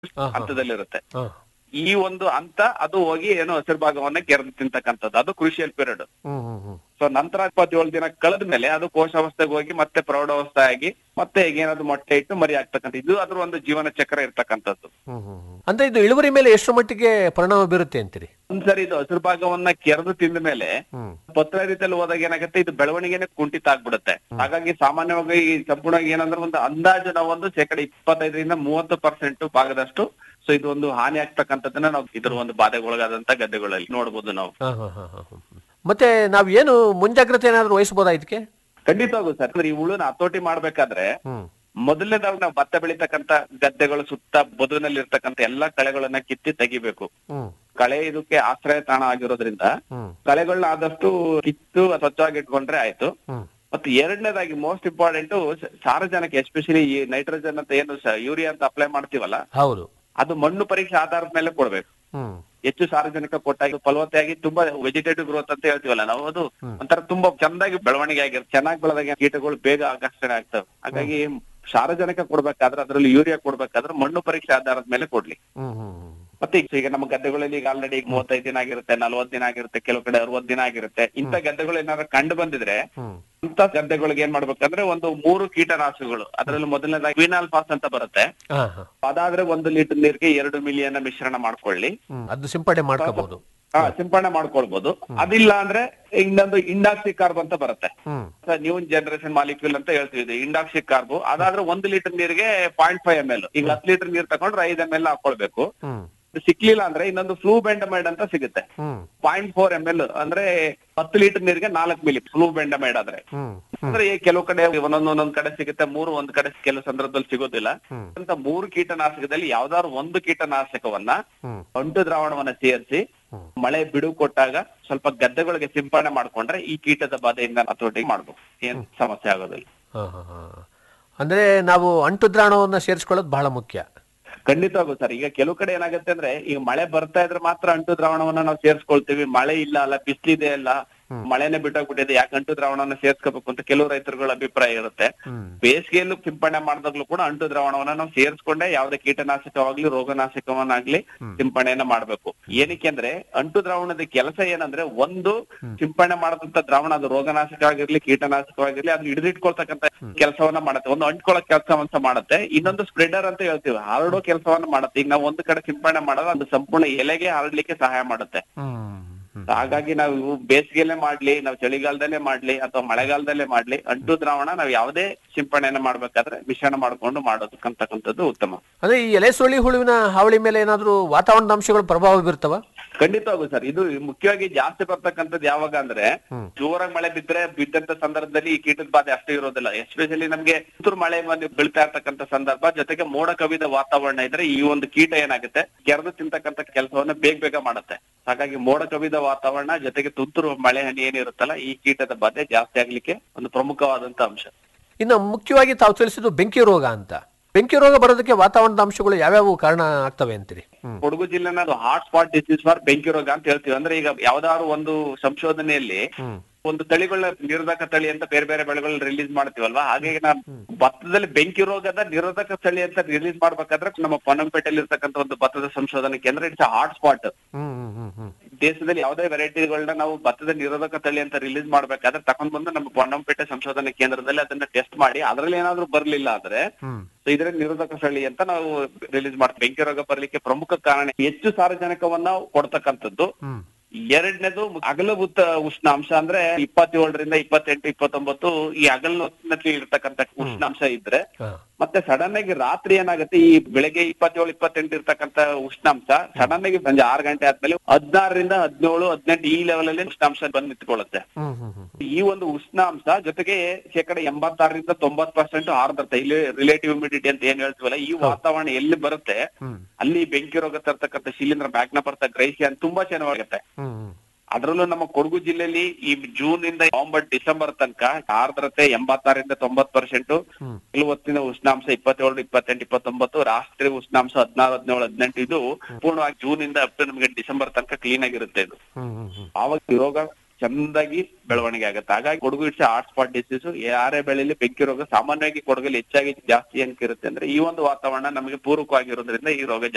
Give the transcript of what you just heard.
ಹಾ, ಹಾ. ಹಂತದಲ್ಲಿರುತ್ತೆ ಹಾ. ಈ ಒಂದು ಹಂತ ಅದು ಹೋಗಿ ಏನೋ ಹಸಿರು ಭಾಗವನ್ನ ಕೆರೆದು ತಿಂತಕ್ಕಂಥದ್ದು ಅದು crucial period hmm hmm hmm so ನಂತರ ಇಪ್ಪತ್ತೇಳು ದಿನ ಕಳೆದ ಮೇಲೆ ಅದು ಕೋಶಾವಸ್ಥೆಗೆ ಹೋಗಿ ಮತ್ತೆ ಪ್ರೌಢಾವಸ್ಥೆ ಆಗಿ ಮತ್ತೆ ಏನಾದ್ರು ಮೊಟ್ಟೆ ಇಟ್ಟು ಮರಿ ಆಗ್ತಕ್ಕಂಥ ಇದು ಅದ್ರ ಒಂದು ಜೀವನ ಚಕ್ರ ಇರ್ತಕ್ಕಂಥದ್ದು ಹ್ಮ್ ಹ್ಮ್ ಹ್ಮ್. ಅಂದ್ರೆ ಇದು ಇಳುವರಿ ಮೇಲೆ ಎಷ್ಟು ಮಟ್ಟಿಗೆ ಪರಿಣಾಮ ಬೀರುತ್ತೆ ಅಂತೀರಿ ಒಂದ್ಸರಿ ಇದು ಹಸಿರು ಭಾಗವನ್ನ ಕೆರೆದು ತಿಂದ ಮೇಲೆ ಹ್ಮ್ ಪತ್ರ ರೀತಿಯಲ್ಲಿ ಹೋದಾಗ ಏನಾಗುತ್ತೆ ಇದು ಬೆಳವಣಿಗೆನೆ ಕುಂಠಿತ ಆಗ್ಬಿಡುತ್ತೆ ಹಾಗಾಗಿ ಸಾಮಾನ್ಯವಾಗಿ ಈ ಸಂಪೂರ್ಣವಾಗಿ ಏನಂದ್ರೆ ಒಂದು ಅಂದಾಜು ನಾವು ಒಂದು ಶೇಕಡ ಇಪ್ಪತ್ತೈದರಿಂದ ಮೂವತ್ತು ಪರ್ಸೆಂಟ್ ಭಾಗದಷ್ಟು ಸೊ ಇದು ಒಂದು ಹಾನಿ ಆಗ್ತಕ್ಕಂಥದ್ದನ್ನ ನಾವು ಇದ್ರ ಒಂದು ಬಾಧೆಗೊಳಗಾದಂತ ಗದ್ದೆಗಳಲ್ಲಿ ನೋಡ್ಬೋದು ನಾವು ಹಾ, ಹಾ, ಹಾ, ಹಾ, ಹಾ. ಮತ್ತೆ ನಾವ್ ಏನು ಮುಂಜಾಗ್ರತೆ ಏನಾದ್ರು ವಹಿಸಬಹುದಾ ಇದಕ್ಕೆ ಖಂಡಿತವಾಗೂ ಸರ್ ಅಂದ್ರೆ ಈ ಹುಳುನ ಹತೋಟಿ ಮಾಡ್ಬೇಕಾದ್ರೆ ಹ್ಮ್ ಮೊದಲನೇದಾಗಿ ನಾವು ಭತ್ತ ಬೆಳೀತಕ್ಕಂತ ಗದ್ದೆಗಳು ಸುತ್ತ ಬದುನಲ್ಲಿ ಇರ್ತಕ್ಕಂತ ಎಲ್ಲಾ ಕಳೆಗಳನ್ನ ಕಿತ್ತಿ ತೆಗಿಬೇಕು ಹ್ಮ್ ಕಳೆ ಇದಕ್ಕೆ ಆಶ್ರಯ ತಾಣ ಆಗಿರೋದ್ರಿಂದ ಹ್ಮ್ ಕಳೆಗಳನ್ನ ಆದಷ್ಟು ಕಿತ್ತು ಸ್ವಚ್ಛವಾಗಿ ಇಟ್ಕೊಂಡ್ರೆ ಆಯ್ತು ಹ್ಮ್ ಮತ್ತೆ ಎರಡನೇದಾಗಿ ಮೋಸ್ಟ್ ಇಂಪಾರ್ಟೆಂಟ್ ಸಾರಜನಕ ಎಸ್ಪೆಷಲಿ ಈ ನೈಟ್ರೋಜನ್ ಅಂತ ಏನು ಯೂರಿಯಾ ಅಂತ ಅಪ್ಲೈ ಮಾಡ್ತೀವಲ್ಲ ಹೌದು ಅದು ಮಣ್ಣು ಪರೀಕ್ಷೆ ಆಧಾರದ ಮೇಲೆ ಕೊಡ್ಬೇಕು ಹ್ಮ್ ಹೆಚ್ಚು ಸಾರಜನಕ ಕೊಟ್ಟಾಗ ಫಲವತ್ತಾಗಿ ತುಂಬಾ ವೆಜಿಟೇಟಿವ್ ಗ್ರೋತ್ ಅಂತ ಹೇಳ್ತೀವಲ್ಲ ನಾವು ಅದು ಒಂಥರ ತುಂಬಾ ಚಂದಾಗಿ ಬೆಳವಣಿಗೆ ಆಗಿರುತ್ತೆ ಚೆನ್ನಾಗಿ ಬೆಳೆದಾಗ ಕೀಟಗಳು ಬೇಗ ಆಕರ್ಷಣೆ ಆಗ್ತವೆ ಹಾಗಾಗಿ ಸಾರಜನಕ ಕೊಡ್ಬೇಕಾದ್ರೆ ಅದ್ರಲ್ಲಿ ಯೂರಿಯಾ ಕೊಡ್ಬೇಕಾದ್ರೆ ಮಣ್ಣು ಪರೀಕ್ಷೆ ಆಧಾರದ ಮೇಲೆ ಕೊಡ್ಲಿ ಹ್ಮ್ ಹ್ಮ್ ಹ್ಮ್ ಮತ್ತೆ ಈಗ- ಈಗ ನಮ್ಮ ಗದ್ದೆಗಳಲ್ಲಿ ಈಗ ಆಲ್ರೆಡಿ ಮೂವತ್ತೈದು ದಿನ ಆಗಿರುತ್ತೆ ನಲ್ವತ್ ದಿನ ಆಗಿರುತ್ತೆ ಕೆಲವು ಕಡೆ ಅರವತ್ ದಿನ ಆಗಿರುತ್ತೆ ಇಂಥ ಗದ್ದೆಗಳು ಏನಾದ್ರು ಕಂಡು ಬಂದಿದ್ರೆ ಹ್ಮ್ ಅಂತ ಗದ್ದೆಗಳಿಗೆ ಏನ್ ಮಾಡ್ಬೇಕಂದ್ರೆ ಒಂದು ಮೂರು ಕೀಟನಾಶಕಗಳು ಅದರಲ್ಲಿ ಮೊದಲನೇದಾಗಿ ಕ್ವಿನಾಲ್ ಪಾಸ್ ಅಂತ ಬರುತ್ತೆ ಹಾ ಹಾ ಅದಾದ್ರೆ ಒಂದು ಲೀಟರ್ ನೀರಿಗೆ ಎರಡು ಮಿಲಿಯನ್ನ ಮಿಶ್ರಣ ಮಾಡ್ಕೊಳ್ಳಿ ಹ್ಮ್ ಅದು ಸಿಂಪಡಣೆ ಮಾಡ್ಕೋಬಹುದು ಹಾ ಸಿಂಪಡಣೆ ಮಾಡ್ಕೊಳ್ಬಹುದು ಅದಿಲ್ಲ ಅಂದ್ರೆ ಇನ್ನೊಂದು ಇಂಡಾಕ್ಸಿ ಕಾರ್ಬ್ ಅಂತ ಬರುತ್ತೆ ಹ್ಮ್ ನ್ಯೂ ಜನರೇಷನ್ ಮಾಲಿಕ್ಯೂಲ್ ಅಂತ ಹೇಳ್ತೀವಿ ಇಂಡಾಕ್ಸಿ ಕಾರ್ಬ್ ಅದಾದ್ರೆ ಒಂದು ಲೀಟರ್ ನೀರಿಗೆ ಪಾಯಿಂಟ್ ಫೈವ್ ಎಮ್ ಎಲ್ ಈಗ ಹತ್ತು ಲೀಟರ್ ನೀರ್ ತಗೊಂಡ್ರೆ ಐದ್ ಎಮ್ ಎಲ್ ಹಾಕೊಳ್ಬೇಕು ಹ್ಮ್ ಇದು ಸಿಕ್ಲಿಲ್ಲ ಅಂದ್ರೆ ಇನ್ನೊಂದು ಫ್ಲೂ ಬೆಂಡಮೈಡ್ ಅಂತ ಸಿಗುತ್ತೆ hmm point four M L ಅಂದ್ರೆ ಹತ್ತು ಲೀಟರ್ ನೀರಿಗೆ ನಾಲ್ಕು ಮಿಲಿ ಫ್ಲೂ ಬೆಂಡಮೈಡ್ ಆದ್ರೆ ಹ್ಮ್ ಅಂದ್ರೆ ಈ ಕೆಲವು ಕಡೆ ಒಂದೊಂದು ಒಂದೊಂದ್ ಕಡೆ ಸಿಗುತ್ತೆ ಮೂರು ಒಂದ್ ಕಡೆ ಕೆಲವು ಸಂದರ್ಭದಲ್ಲಿ ಸಿಗೋದಿಲ್ಲ ಹ್ಮ್. ಅಂತ ಮೂರು ಕೀಟನಾಶಕದಲ್ಲಿ ಯಾವ್ದಾದ್ರು ಒಂದು ಕೀಟನಾಶಕವನ್ನ ಹ್ಮ್ ಅಂಟು ದ್ರಾವಣವನ್ನ ಸೇರಿಸಿ ಹ್ಮ್. ಮಳೆ ಬಿಡುವು ಕೊಟ್ಟಾಗ ಸ್ವಲ್ಪ ಗದ್ದೆಗಳಿಗೆ ಸಿಂಪಡಣೆ ಮಾಡ್ಕೊಂಡ್ರೆ ಈ ಕೀಟದ ಬಾಧೆಯಿಂದ ಹತೋಟಿ ಮಾಡ್ಬೋದು ಏನ್ ಸಮಸ್ಯೆ ಆಗೋದಿಲ್ಲ ಹಾ, ಹಾ, ಹಾ. ಅಂದ್ರೆ ನಾವು ಅಂಟು ದ್ರಾವಣವನ್ನ ಸೇರಿಸ್ಕೊಳ್ಳೋದು ಬಹಳ ಮುಖ್ಯ ಖಂಡಿತವಾಗೂ ಸರ್ ಈಗ ಕೆಲವು ಕಡೆ ಏನಾಗುತ್ತೆ ಅಂದ್ರೆ ಈಗ ಮಳೆ ಬರ್ತಾ ಇದ್ರೆ ಮಾತ್ರ ಅಂಟು ದ್ರಾವಣವನ್ನ ನಾವು ಸೇರ್ಸ್ಕೊಳ್ತೀವಿ ಮಳೆ ಇಲ್ಲ ಅಲ್ಲ ಬಿಸಿಲಿದೆ ಅಲ್ಲ ಮಳೆನೆ ಬಿಟ್ಟೋಗ್ಬಿಟ್ಟಿದೆ ಯಾಕೆ ಅಂಟು ದ್ರಾವಣವನ್ನ ಸೇರ್ಸ್ಕೋಬೇಕು ಅಂತ ಕೆಲವು ರೈತರುಗಳ ಅಭಿಪ್ರಾಯ ಇರುತ್ತೆ ಹ್ಮ್ ಬೇಸಿಗೆಯಲ್ಲೂ ಸಿಂಪಡಣೆ ಮಾಡಿದಾಗ್ಲೂ ಕೂಡ ಅಂಟು ದ್ರಾವಣವನ್ನ ನಾವು ಸೇರಿಸ್ಕೊಂಡೆ ಯಾವ್ದೇ ಕೀಟನಾಶಕವಾಗ್ಲಿ ರೋಗನಾಶಕವನ್ನಾಗ್ಲಿ ಸಿಂಪಡಣೆಯನ್ನ ಮಾಡ್ಬೇಕು ಏನಕ್ಕೆ ಅಂದ್ರೆ ಅಂಟು ದ್ರಾವಣದ ಕೆಲಸ ಏನಂದ್ರೆ ಒಂದು ಸಿಂಪಡಣೆ ಮಾಡದಂತ ದ್ರಾವಣ ಅದು ರೋಗನಾಶಕ ಆಗಿರ್ಲಿ ಕೀಟನಾಶಕವಾಗಿರ್ಲಿ ಅದು ಹಿಡಿದಿಟ್ಕೊಳ್ತಕ್ಕಂತ ಕೆಲಸವನ್ನ ಮಾಡುತ್ತೆ ಒಂದು ಅಂಟ್ಕೊಳ್ಳೋ ಕೆಲಸವಂತ ಮಾಡುತ್ತೆ ಇನ್ನೊಂದು ಸ್ಪ್ರೆಡರ್ ಅಂತ ಹೇಳ್ತೀವಿ ಹರಡೋ ಕೆಲಸವನ್ನ ಮಾಡುತ್ತೆ ಈಗ ನಾವು ಒಂದು ಕಡೆ ಸಿಂಪಡಣೆ ಮಾಡೋದು ಅದು ಸಂಪೂರ್ಣ ಎಲೆಗೆ ಹರಡ್ಲಿಕ್ಕೆ ಸಹಾಯ ಮಾಡುತ್ತೆ ಹ್ಮ್ ಹ್ಮ್ ಹಾಗಾಗಿ ನಾವು ಬೇಸಿಗೆಯಲ್ಲೇ ಮಾಡ್ಲಿ ನಾವು ಚಳಿಗಾಲದಲ್ಲೇ ಮಾಡ್ಲಿ ಅಥವಾ ಮಳೆಗಾಲದಲ್ಲೇ ಮಾಡ್ಲಿ ಅಂಟು ದ್ರಾವಣ ನಾವು ಯಾವುದೇ ಸಿಂಪಡಣೆಯನ್ನ ಮಾಡ್ಬೇಕಾದ್ರೆ ಮಿಶ್ರಣ ಮಾಡ್ಕೊಂಡು ಮಾಡೋದಕ್ಕಂತಕ್ಕಂಥದ್ದು ಉತ್ತಮ ಅಂದ್ರೆ ಈ ಎಲೆ ಸುಳಿ ಹುಳುವಿನ ಹಾವಳಿ ಮೇಲೆ ಏನಾದ್ರೂ ವಾತಾವರಣದ ಅಂಶಗಳು ಪ್ರಭಾವ ಬೀರ್ತವ ಖಂಡಿತವಾಗೂ ಸರ್ ಇದು ಮುಖ್ಯವಾಗಿ ಜಾಸ್ತಿ ಬರ್ತಕ್ಕಂಥದ್ದು ಯಾವಾಗ ಅಂದ್ರೆ ಹ್ಮ್. ಜೋರಾಗಿ ಮಳೆ ಬಿದ್ರೆ ಬಿದ್ದಂತ ಸಂದರ್ಭದಲ್ಲಿ ಈ ಕೀಟದ ಬಾಧೆ ಅಷ್ಟು ಇರೋದಿಲ್ಲ ಎಸ್ಪೆಷಲಿ ನಮ್ಗೆ ತುಂತುರು ಮಳೆ ಬಂದು ಬೀಳ್ತಾ ಇರ್ತಕ್ಕಂಥ ಸಂದರ್ಭ ಜೊತೆಗೆ ಮೋಡ ಕವಿದ ವಾತಾವರಣ ಇದ್ರೆ ಈ ಒಂದು ಕೀಟ ಏನಾಗುತ್ತೆ ಕೆರೆದು ತಿಂತಕ್ಕಂಥ ಕೆಲಸವನ್ನ ಬೇಗ ಬೇಗ ಮಾಡುತ್ತೆ ಹಾಗಾಗಿ ಮೋಡ ಕವಿದ ವಾತಾವರಣ ಜೊತೆಗೆ ತುಂತುರು ಮಳೆ ಹನಿ ಏನಿರುತ್ತಲ್ಲ ಈ ಕೀಟದ ಬಾಧೆ ಜಾಸ್ತಿ ಆಗ್ಲಿಕ್ಕೆ ಒಂದು ಪ್ರಮುಖವಾದಂತ ಅಂಶ ಇನ್ನು ಮುಖ್ಯವಾಗಿ ತಾವು ತಿಳಿಸಿದ್ದು ಬೆಂಕಿ ರೋಗ ಅಂತ ಬೆಂಕಿ ರೋಗ ಬರೋದಕ್ಕೆ ವಾತಾವರಣದ ಅಂಶಗಳು ಯಾವ್ಯಾವ ಕಾರಣ ಆಗ್ತವೆ ಅಂತೀರಿ ಹ್ಮ್ ಕೊಡಗು ಜಿಲ್ಲೆನ ಹಾಟ್ ಸ್ಪಾಟ್ ಡಿಸೀಸ್ ಫಾರ್ ಬೆಂಕಿ ರೋಗ ಅಂತ ಹೇಳ್ತೀವಿ ಅಂದ್ರೆ ಈಗ ಯಾವ್ದಾದ್ರು ಒಂದು ಸಂಶೋಧನೆಯಲ್ಲಿ ಹ್ಮ್ ಒಂದು ತಳಿಗಳ ನಿರೋಧಕ ತಳಿ ಅಂತ ಬೇರೆ ಬೇರೆ ಬೆಳೆಗಳನ್ನ ರಿಲೀಸ್ ಮಾಡ್ತೀವಲ್ವಾ ಹಾಗೆ ನಾವು ಭತ್ತದಲ್ಲಿ ಬೆಂಕಿ ರೋಗದ ನಿರೋಧಕ ತಳಿ ಅಂತ ರಿಲೀಸ್ ಮಾಡ್ಬೇಕಾದ್ರೆ ನಮ್ಮ ಪೊನ್ನಂಪೇಟೆಯಲ್ಲಿ ಇರ್ತಕ್ಕಂಥ ಒಂದು ಭತ್ತದ ಸಂಶೋಧನಾ ಕೇಂದ್ರ it's hot spot hmm hmm hmm hmm ದೇಶದಲ್ಲಿ ಯಾವುದೇ ವೆರೈಟಿಗಳನ್ನ ನಾವು ಭತ್ತದ ನಿರೋಧಕ ತಳಿ ಅಂತ ರಿಲೀಸ್ ಮಾಡ್ಬೇಕಾದ್ರೆ ತಕೊಂಡ್ ಬಂದು ನಮ್ಮ ಪೊನ್ನಂಪೇಟೆ ಸಂಶೋಧನಾ ಕೇಂದ್ರದಲ್ಲಿ ಅದನ್ನ ಟೆಸ್ಟ್ ಮಾಡಿ ಅದ್ರಲ್ಲಿ ಏನಾದ್ರೂ ಬರ್ಲಿಲ್ಲ ಅಂದ್ರೆ ಹ್ಮ್ ಸೊ ಇದ್ರ ನಿರೋಧಕ ತಳಿ ಅಂತ ನಾವು ರಿಲೀಸ್ ಮಾಡ್ತೀವಿ ಬೆಂಕಿ ರೋಗ ಬರ್ಲಿಕ್ಕೆ ಪ್ರಮುಖ ಕಾರಣ ಹೆಚ್ಚು ಸಾರಜನಕವನ್ನ ಕೊಡ್ತಕ್ಕಂಥದ್ದು ಹ್ಮ್ ಎರಡನೇದು ಅಗಲಭೂತ ಉಷ್ಣಾಂಶ ಅಂದ್ರೆ ಇಪ್ಪತ್ತೇಳರಿಂದ ಇಪ್ಪತ್ತೆಂಟು ಇಪ್ಪತ್ತೊಂಬತ್ತು ಈ ಅಗಲನಲ್ಲಿ ಇರ್ತಕ್ಕಂಥ ಉಷ್ಣಾಂಶ ಇದ್ರೆ ಹಾ. ಮತ್ತೆ ಸಡನ್ ಆಗಿ ರಾತ್ರಿ ಏನಾಗುತ್ತೆ ಈ ಬೆಳಗ್ಗೆ ಇಪ್ಪತ್ತೇಳು ಇಪ್ಪತ್ತೆಂಟು ಇರ್ತಕ್ಕಂಥ ಉಷ್ಣಾಂಶ ಸಡನ್ ಆಗಿ ಸಂಜೆ ಆರು ಗಂಟೆ ಆದ್ಮೇಲೆ ಹದಿನಾರರಿಂದ ಹದಿನೇಳು ಹದಿನೆಂಟು ಈ ಲೆವೆಲ್ ಅಲ್ಲಿ ಉಷ್ಣಾಂಶ ಬಂದು ನಿಂತ್ಕೊಳ್ಳುತ್ತೆ ಹ್ಮ್ ಹ್ಮ್ ಹ್ಮ್ ಈ ಒಂದು ಉಷ್ಣಾಂಶ ಜೊತೆಗೆ ಶೇಕಡ ಎಂಬತ್ತಾರರಿಂದ ತೊಂಬತ್ ಪರ್ಸೆಂಟ್ ಆರ್ದ್ರತೆ ಇಲ್ಲಿ ರಿಲೇಟಿವ್ ಹ್ಯುಮಿಡಿಟಿ ಅಂತ ಏನ್ ಹೇಳ್ತೀವಲ್ಲ ಈ ವಾತಾವರಣ ಎಲ್ಲಿ ಬರುತ್ತೆ ಹ್ಮ್ ಅಲ್ಲಿ ಬೆಂಕಿ ರೋಗ ತರ್ತಕ್ಕಂಥ ಶಿಲೀಂಧ್ರ ಮ್ಯಾಗ್ನಪರ್ತ ಗ್ರಹಿಸಿ ಅಂತ ತುಂಬಾ ಚೆನ್ನಾಗಿರುತ್ತೆ ಹ್ಮ್ ಹ್ಮ್ ಅದರಲ್ಲೂ ನಮ್ಮ ಕೊಡಗು ಜಿಲ್ಲೆಯಲ್ಲಿ ಈ ಜೂನ್ ಇಂದ ನವೆಂಬರ್ ಡಿಸೆಂಬರ್ ತನಕ ಆರ್ದ್ರತೆ ಎಂಬತ್ತಾರರಿಂದ ತೊಂಬತ್ ಪರ್ಸೆಂಟ್ ಹ್ಮ್. ಇವತ್ತಿನ ಉಷ್ಣಾಂಶ ಇಪ್ಪತ್ತೇಳು ಇಪ್ಪತ್ತೆಂಟು ಇಪ್ಪತ್ತೊಂಬತ್ತು ರಾಷ್ಟ್ರೀಯ ಉಷ್ಣಾಂಶ ಹದಿನಾರು ಹದಿನೇಳು ಹದಿನೆಂಟು ಇದು ಪೂರ್ಣವಾಗಿ ಜೂನ್ ಇಂದ ಅಪ್ ಟು ನಮಗೆ ಡಿಸೆಂಬರ್ ತನಕ ಕ್ಲೀನ್ ಆಗಿರುತ್ತೆ ಇದು ಹ್ಮ್ ಹ್ಮ್ ಹ್ಮ್ ಆವಾಗ ಈ ರೋಗ ಚಂದಾಗಿ ಬೆಳವಣಿಗೆ ಆಗುತ್ತೆ ಹಾಗಾಗಿ Kodagu it's hot spot disease ಯಾರೇ ಬೆಳೆಯಲ್ಲಿ ಬೆಂಕಿ ರೋಗ ಸಾಮಾನ್ಯವಾಗಿ ಕೊಡಗಲ್ಲಿ ಹೆಚ್ಚಾಗಿ ಜಾಸ್ತಿ ಏನಕ್ಕೆ ಇರುತ್ತೆ ಅಂದ್ರೆ ಈ ಒಂದು ವಾತಾವರಣ ನಮಗೆ ಪೂರಕವಾಗಿರೋದ್ರಿಂದ ಈ ರೋಗ